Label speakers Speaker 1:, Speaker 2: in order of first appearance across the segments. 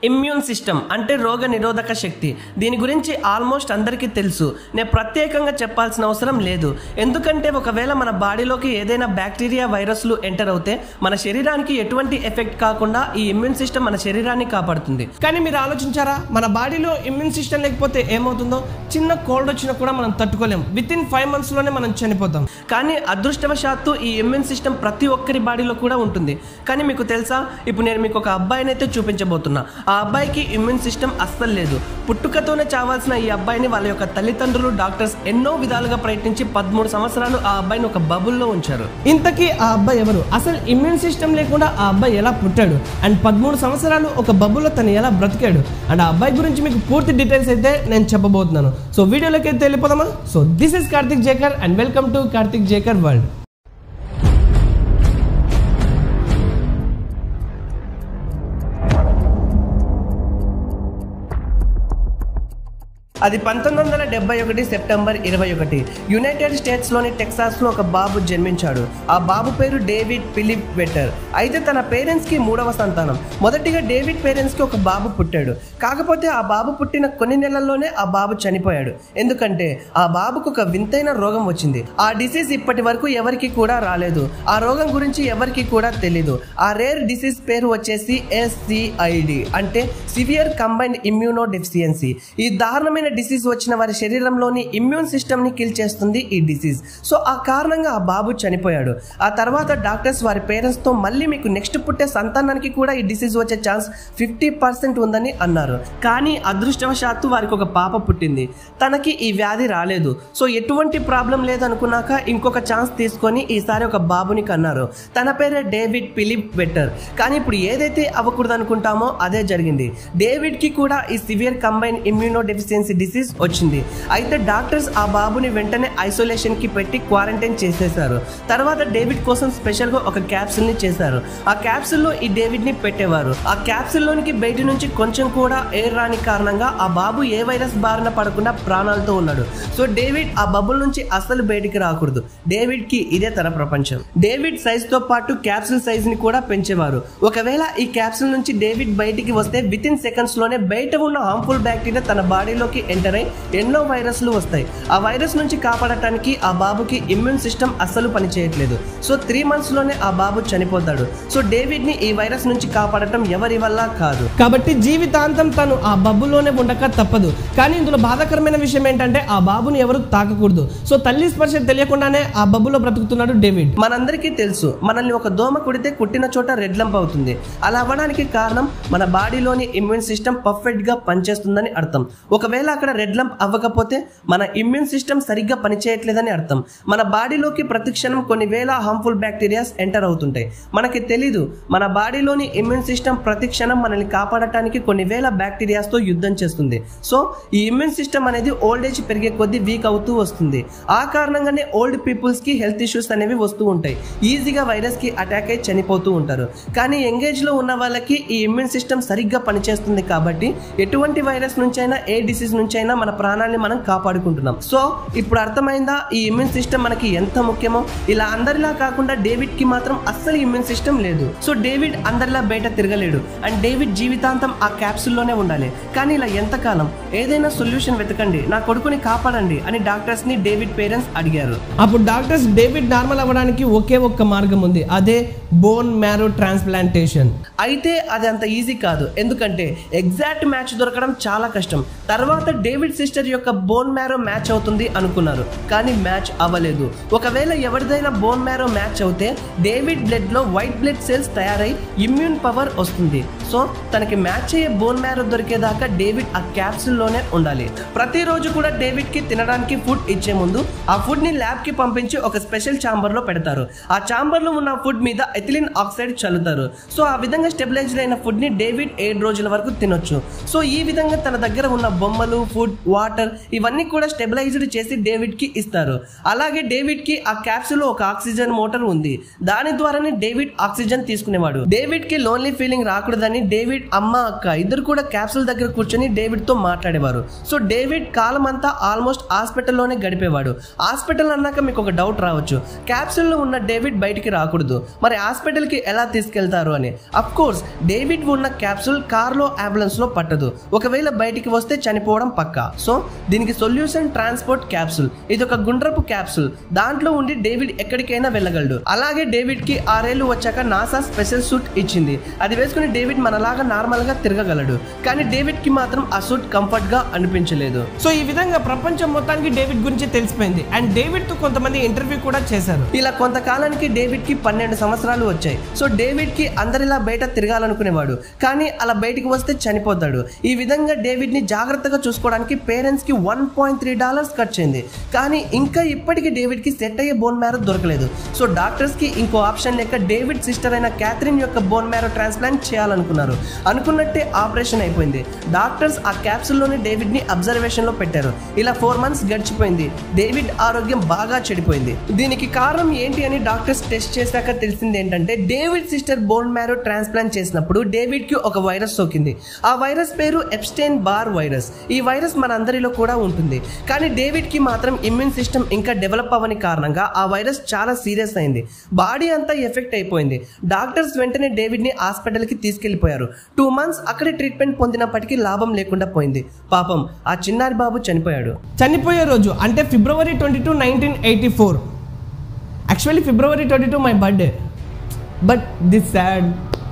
Speaker 1: immune system అంటే రోగ నిరోధక శక్తి దీని గురించి ఆల్మోస్ట్ అందరికీ తెలుసు నేను ప్రత్యేకంగా చెప్పాల్సిన అవసరం లేదు ఎందుకంటే ఒకవేళ మన బాడీలోకి ఏదైనా బ్యాక్టీరియా వైరస్లు ఎంటర్ అవుతే మన శరీరానికి ఎటువంటి ఎఫెక్ట్ కాకుండా ఈ ఇమ్యూన్ సిస్టమ్ మన శరీరాన్ని కాపాడుతుంది
Speaker 2: కానీ మీరు ఆలోచించారా మన బాడీలో ఇమ్యూన్ సిస్టమ్ లేకపోతే ఏమవుతుందో చిన్న కోల్డ్ వచ్చినా కూడా మనం తట్టుకోలేం విత్ ఇన్ ఫైవ్ మంత్స్ లోనే మనం చనిపోతాం
Speaker 1: కానీ అదృష్టవశాత్తు ఈ ఇమ్యూన్ సిస్టమ్ ప్రతి ఒక్కరి బాడీలో కూడా ఉంటుంది కానీ మీకు తెలుసా ఇప్పుడు నేను మీకు ఒక అబ్బాయిని అయితే చూపించబోతున్నా ఆ అబ్బాయికి ఇమ్యూన్ సిస్టమ్ అస్సలు లేదు పుట్టుకతోనే చావాల్సిన ఈ అబ్బాయిని వాళ్ళ యొక్క తల్లిదండ్రులు డాక్టర్స్ ఎన్నో విధాలుగా ప్రయత్నించి పదమూడు సంవత్సరాలు ఆ అబ్బాయిని ఒక బబుల్లో ఉంచారు
Speaker 2: ఇంతకీ ఆ అబ్బాయి ఎవరు అసలు ఇమ్యూన్ సిస్టమ్ లేకుండా ఆ అబ్బాయి ఎలా పుట్టాడు అండ్ పదమూడు సంవత్సరాలు ఒక బబ్బులో తను ఎలా బ్రతికాడు అండ్ ఆ అబ్బాయి గురించి మీకు పూర్తి డీటెయిల్స్ అయితే నేను చెప్పబోతున్నాను సో వీడియోలోకి అయితే వెళ్ళిపోదామా so this is Karthik Jhakar and welcome to Karthik Jhakar world
Speaker 1: అది పంతొమ్మిది వందల డెబ్బై ఒకటి సెప్టెంబర్ ఇరవై ఒకటి యునైటెడ్ స్టేట్స్లోని టెక్సాస్లో ఒక బాబు జన్మించాడు ఆ బాబు పేరు డేవిడ్ ఫిలిప్ వెటర్ అయితే తన పేరెంట్స్కి మూడవ సంతానం మొదటిగా డేవిడ్ పేరెంట్స్కి ఒక బాబు పుట్టాడు కాకపోతే ఆ బాబు పుట్టిన కొన్ని నెలల్లోనే ఆ బాబు చనిపోయాడు ఎందుకంటే ఆ బాబుకు ఒక వింతైన రోగం వచ్చింది ఆ డిసీజ్ ఇప్పటి వరకు ఎవరికి కూడా రాలేదు ఆ రోగం గురించి ఎవరికి కూడా తెలీదు ఆ రేర్ డిసీజ్ పేరు వచ్చేసి ఎస్సిఐడి అంటే సివియర్ కంబైన్డ్ ఇమ్యూనో డెఫిషియన్సీ ఈ దారుణమైన డిసీజ్ వచ్చిన వారి శరీరంలోని ఇమ్యూన్ సిస్టమ్ ని కిల్ చేస్తుంది ఈ డిసీజ్ సో ఆ కారణంగా ఆ బాబు చనిపోయాడు ఆ తర్వాత డాక్టర్స్ వారి పేరెంట్స్ తో మళ్ళీ మీకు నెక్స్ట్ పుట్టే సంతానానికి కూడా ఈ డిసీజ్ వచ్చే ఛాన్స్ ఫిఫ్టీ పర్సెంట్ ఉందని అన్నారు కానీ అదృష్టవశాత్తు వారికి ఒక పాప పుట్టింది తనకి ఈ వ్యాధి రాలేదు సో ఎటువంటి ప్రాబ్లం లేదనుకున్నాక ఇంకొక ఛాన్స్ తీసుకొని ఈసారి ఒక బాబుని కన్నారు తన పేరే డేవిడ్ ఫిలిప్ వెటర్ కానీ ఇప్పుడు ఏదైతే అవ్వకూడదు అనుకుంటామో అదే జరిగింది డేవిడ్ కి కూడా ఈ severe combined immunodeficiency disease వచ్చింది అయితే డాక్టర్స్ ఆ బాబుని వెంటనే ఐసోలేషన్ కి పెట్టి క్వారంటైన్ చేసేశారు తర్వాత డేవిడ్ కోసం స్పెషల్ గా ఒక క్యాప్సిల్ ని చేశారు ఆ క్యాప్సిల్ లో ఈ డేవిడ్ ని పెట్టేవారు ఆ క్యాప్సిల్ లోనికి బయట నుంచి కొంచెం కూడా ఎయిర్ రాని కారణంగా ఆ బాబు ఏ వైరస్ బారిన పడకుండా ప్రాణాలతో ఉన్నాడు సో డేవిడ్ ఆ బబుల్ నుంచి అస్సలు బయటికి రాకూడదు డేవిడ్ కి ఇదే తన ప్రపంచం డేవిడ్ సైజ్ తో పాటు క్యాప్సిల్ సైజ్ ని కూడా పెంచేవారు ఒకవేళ ఈ క్యాప్సిల్ నుంచి డేవిడ్ బయటికి వస్తే విత్ ఇన్ సెకండ్స్ లోనే బయట ఉన్న హార్మ్ఫుల్ బ్యాక్టీరియా తన బాడీలోకి ఎంటర్ అయి ఎన్నో వైరస్లు వస్తాయి ఆ వైరస్ నుంచి కాపాడటానికి ఆ బాబుకి ఇమ్యూన్ సిస్టమ్ అస్సలు పనిచేయట్లేదు సో త్రీ మంత్స్ లోనే ఆ బాబు చనిపోతాడు సో డేవిడ్ ని ఈ వైరస్ నుంచి కాపాడటం ఎవరి వల్ల కాదు
Speaker 2: కాబట్టి జీవితాంతం తను ఆ బబ్బులోనే ఉండక తప్పదు కానీ ఇందులో బాధాకరమైన విషయం ఏంటంటే ఆ బాబుని ఎవరు తాకకూడదు సో తల్లి స్పర్శ తెలియకుండానే ఆ బబ్బులో బ్రతుకుతున్నాడు డేవిడ్
Speaker 1: మనందరికీ తెలుసు మనల్ని ఒక దోమ కుడితే కుట్టిన చోట రెడ్ లంప్ అవుతుంది అలా అవ్వడానికి కారణం మన బాడీలోని ఇమ్యూన్ సిస్టమ్ పర్ఫెక్ట్ గా పనిచేస్తుందని అర్థం ఒకవేళ అక్కడ రెడ్ లంప్ అవ్వకపోతే మన ఇమ్యూన్ సిస్టమ్ సరిగ్గా పనిచేయట్లేదని అర్థం మన బాడీలోకి ప్రతిక్షణం కొన్ని వేల హార్మ్ఫుల్ బ్యాక్టీరియాస్ ఎంటర్ అవుతుంటాయి మనకి తెలీదు మన బాడీలోని ఇమ్యూన్ సిస్టమ్ ప్రతిక్షణం మనల్ని కాపాడటానికి కొన్ని వేల బ్యాక్టీరియాస్ తో యుద్ధం చేస్తుంది సో ఈ ఇమ్యూన్ సిస్టమ్ అనేది ఓల్డ్ ఏజ్ పెరిగే కొద్దీ వీక్ అవుతూ వస్తుంది ఆ కారణంగానే ఓల్డ్ పీపుల్స్ కి హెల్త్ ఇష్యూస్ అనేవి వస్తూ ఉంటాయి ఈజీగా వైరస్ కి అటాక్ అయి చనిపోతూ ఉంటారు కానీ ఎంగేజ్ లో ఉన్న వాళ్ళకి ఈ ఇమ్యూన్ సిస్టమ్ సరిగ్గా పనిచేస్తుంది కాబట్టి ఎటువంటి వైరస్ నుంచైనా ఏ డిసీజ్ నుంచైనా మన ప్రాణాన్ని మనం కాపాడుకుంటున్నాం సో ఇప్పుడు అర్థమైందా ఈ ఇమ్యూన్ సిస్టమ్ మనకి ఎంత ముఖ్యమో ఇలా అందరిలా కాకుండా డేవిడ్ కి మాత్రం అస్సలు ఇమ్యూన్ సిస్టమ్ లేదు సో డేవిడ్ అందరిలా బయట తిరగలేడు అండ్ డేవిడ్ జీవితాంతం ఆ క్యాప్సుల్లోనే ఉండాలి కానీ ఇలా ఎంతకాలం ఏదైనా సొల్యూషన్ వెతకండి నా కొడుకుని కాపాడండి అని డాక్టర్స్ ని డేవిడ్ పేరెంట్స్ అడిగారు
Speaker 2: అప్పుడు డాక్టర్స్ డేవిడ్ నార్మల్ అవ్వడానికి ఒకే ఒక్క మార్గం ఉంది అదే బోన్ మ్యారో ట్రాన్స్ప్లాంటేషన్
Speaker 1: అయితే అది అంత ఈజీ కాదు ఎందుకంటే ఎగ్జాక్ట్ మ్యాచ్ దొరకడం చాలా కష్టం తర్వాత డేవిడ్ సిస్టర్ యొక్క బోన్ మ్యారో మ్యాచ్ అవుతుంది అనుకున్నారు కానీ మ్యాచ్ అవ్వలేదు ఒకవేళ ఎవరిదైనా బోన్ మ్యారో మ్యాచ్ అవుతే డేవిడ్ బ్లడ్ లో వైట్ బ్లడ్ సెల్స్ తయారై ఇమ్యూన్ పవర్ వస్తుంది సో తనకి మ్యాచ్ అయ్యే బోన్ మ్యారో దొరికేదాకా డేవిడ్ ఆ క్యాప్సిల్ లోనే ఉండాలి ప్రతిరోజు కూడా డేవిడ్ కి తినడానికి ఫుడ్ ఇచ్చే ముందు ఆ ఫుడ్ ని ల్యాబ్ కి పంపించి ఒక స్పెషల్ ఛాంబర్ లో పెడతారు ఆ ఛాంబర్ లో ఉన్న ఫుడ్ మీద ఎథిలిన్ ఆక్సైడ్ చల్లుతారు సో ఆ విధంగా స్టెబిలైజ్డ్ అయిన ఫుడ్ ని డేవిడ్ ఏడు రోజుల వరకు తినొచ్చు సో ఈ విధంగా తన దగ్గర ఉన్న బొమ్మలు ఫుడ్ వాటర్ ఇవన్నీ కూడా స్టెబిలైజ్డ్ చేసి డేవిడ్ కి ఇస్తారు అలాగే డేవిడ్ కి ఆ క్యాప్సూల్ లో ఒక ఆక్సిజన్ మోటార్ ఉంది దాని ద్వారానే డేవిడ్ ఆక్సిజన్ తీసుకునేవాడు డేవిడ్ కి లోన్లీ ఫీలింగ్ రాకూడదని డేవిడ్ అమ్మ అక్క ఇద్దరు కూడా క్యాప్సూల్ దగ్గర కూర్చొని డేవిడ్ తో మాట్లాడేవారు సో డేవిడ్ కాలం అంతా ఆల్మోస్ట్ హాస్పిటల్లోనే గడిపేవాడు హాస్పిటల్ అన్నాక మీకు ఒక డౌట్ రావచ్చు క్యాప్సూల్లో ఉన్న డేవిడ్ బయటికి రాకూడదు మరి హాస్పిటల్కి ఎలా తీసుకెళ్తారు అని అఫ్ కోర్స్ డేవిడ్ ఉన్న క్యాప్సూల్ కార్లో అంబులెన్స్ లో పట్టదు ఒకవేళ బయటికి వస్తే చనిపోవడం పక్కా సో దీనికి సొల్యూషన్ ట్రాన్స్పోర్ట్ క్యాప్సూల్ ఇది ఒక గుండ్రపు క్యాప్సూల్ దాంట్లో ఉండి డేవిడ్ ఎక్కడికైనా వెళ్ళగలడు అలాగే డేవిడ్ కి ఆరేళ్లు వచ్చాక నాసా స్పెషల్ సూట్ ఇచ్చింది అది వేసుకుని డేవిడ్ మనలాగా నార్మల్ గా తిరగగలడు కానీ డేవిడ్ కి మాత్రం ఆ సూట్ కంఫర్ట్ గా అనిపించలేదు
Speaker 2: సో ఈ విధంగా ప్రపంచం మొత్తానికి డేవిడ్ గురించి తెలిసిపోయింది అండ్ డేవిడ్ తో కొంతమంది ఇంటర్వ్యూ కూడా చేశారు
Speaker 1: ఇలా కొంతకాలానికి డేవిడ్ కి పన్నెండు సంవత్సరాలు వచ్చాయి సో డేవిడ్ కి అందరిలా బయట తిరగాలనుకునేవాడు కానీ అలా బయటికి వస్తే చనిపోతాడు ఈ విధంగా డేవిడ్ ని జాగ్రత్తగా చూసుకోవడానికి పేరెంట్స్ కి వన్ పాయింట్ త్రీ డాలర్స్ ఖర్చు అయింది కానీ ఇంకా ఇప్పటికీ డేవిడ్ కి సెట్ అయ్యే బోన్ మ్యారో దొరకలేదు సో డాక్టర్స్ కి ఇంకో ఆప్షన్ లేక డేవిడ్ సిస్టర్ అయిన క్యాథరిన్ యొక్క బోన్ మ్యారో ట్రాన్స్ప్లాంట్ చేయాలనుకున్నారు అనుకున్నట్టే ఆపరేషన్ అయిపోయింది డాక్టర్స్ ఆ క్యాప్సూల్లోనే డేవిడ్ ని అబ్జర్వేషన్ లో పెట్టారు ఇలా ఫోర్ మంత్స్ గడిచిపోయింది డేవిడ్ ఆరోగ్యం బాగా చెడిపోయింది దీనికి కారణం ఏంటి అని డాక్టర్స్ టెస్ట్ చేశాక తెలిసింది ఏంటంటే David sister bone marrow transplant చేసినప్పుడు డేవిడ్ కి ఒక వైరస్ సోకింది ఆ వైరస్ పేరు ఎప్స్టైన్ బార్ వైరస్ ఈ వైరస్ మనందరిలో కూడా ఉంటుంది కానీ డేవిడ్ కి మాత్రం ఇమ్యూన్ సిస్టమ్ ఇంకా డెవలప్ అవ్వని కారణంగా ఆ వైరస్ చాలా సీరియస్ అయింది బాడీ అంతా ఎఫెక్ట్ అయిపోయింది డాక్టర్స్ వెంటనే డేవిడ్ ని హాస్పిటల్ కి తీసుకెళ్లిపోయారు టూ మంత్స్ అక్కడే ట్రీట్మెంట్ పొందినప్పటికీ లాభం లేకుండా పోయింది పాపం ఆ చిన్నారి బాబు చనిపోయాడు
Speaker 2: చనిపోయే రోజు అంటే February twenty two nineteen eighty four actually February twenty two my birthday but this sad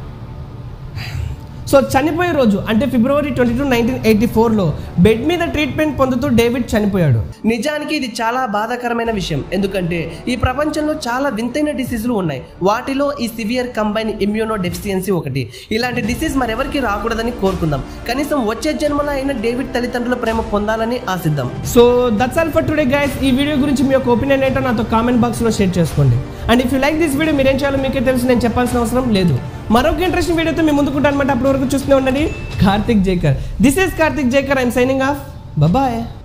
Speaker 2: so చనిపోయే రోజు అంటే February twenty two nineteen eighty ఫోర్లో బెడ్ మీద ట్రీట్మెంట్ పొందుతూ డేవిడ్ చనిపోయాడు
Speaker 1: నిజానికి ఇది చాలా బాధాకరమైన విషయం ఎందుకంటే ఈ ప్రపంచంలో చాలా వింతైన డిసీజులు ఉన్నాయి వాటిలో ఈ సివియర్ కంబైన్ ఇమ్యూనో డెఫిషియన్సీ ఒకటి ఇలాంటి డిసీజ్ మరెవరికి రాకూడదని కోరుకుందాం కనీసం వచ్చే జన్మలో అయిన డేవిడ్ తల్లిదండ్రుల ప్రేమ పొందాలని ఆశిద్దాం
Speaker 2: so that's all for today guys ఈ వీడియో గురించి మీ యొక్క ఒపీనియన్ ఏంటో నాతో కామెంట్ బాక్స్లో షేర్ చేసుకోండి and if you like this video మీరేం చేయాలో మీకే తెలుసు నేను చెప్పాల్సిన అవసరం లేదు మరొక ఇంట్రెస్టింగ్ వీడియోతో మీ ముందుకుంటాను అనమాట అప్పటి వరకు చూస్తూనే ఉండండి Karthik Jaker this is Karthik Jaker I'm signing off bye